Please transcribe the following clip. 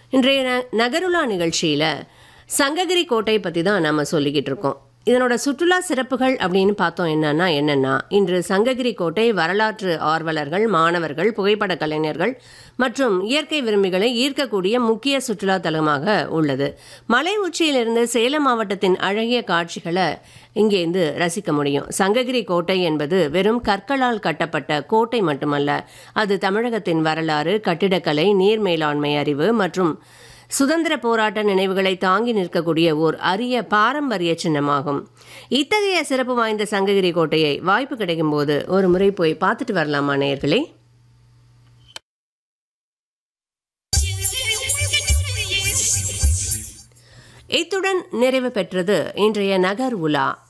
இன்றைய ந நகருலா நிகழ்ச்சியில் சங்ககிரி கோட்டை பற்றி தான் நம்ம சொல்லிக்கிட்டு இருக்கோம் இதனோட சுற்றுலா சிறப்புகள் அப்படின்னு பார்த்தோம் என்னன்னா என்னென்னா இன்று சங்ககிரி கோட்டை வரலாற்று ஆர்வலர்கள் மாணவர்கள் புகைப்பட கலைஞர்கள் மற்றும் இயற்கை விரும்பிகளை ஈர்க்கக்கூடிய முக்கிய சுற்றுலா தலமாக உள்ளது மலை உச்சியிலிருந்து சேலம் மாவட்டத்தின் அழகிய காட்சிகளை இங்கேருந்து ரசிக்க முடியும் சங்ககிரி கோட்டை என்பது வெறும் கற்களால் கட்டப்பட்ட கோட்டை மட்டுமல்ல அது தமிழகத்தின் வரலாறு கட்டிடக்கலை நீர் மேலாண்மை அறிவு மற்றும் சுதந்திர போராட்ட நினைவுகளை தாங்கி நிற்கக்கூடிய ஓர் அரிய பாரம்பரிய சின்னமாகும் இத்தகைய சிறப்பு வாய்ந்த சங்ககிரி கோட்டையை வாய்ப்பு கிடைக்கும் போது ஒரு முறை போய் பார்த்துட்டு வரலாமா நேயர்களே இத்துடன் நிறைவு பெற்றது இன்றைய நகர் உலா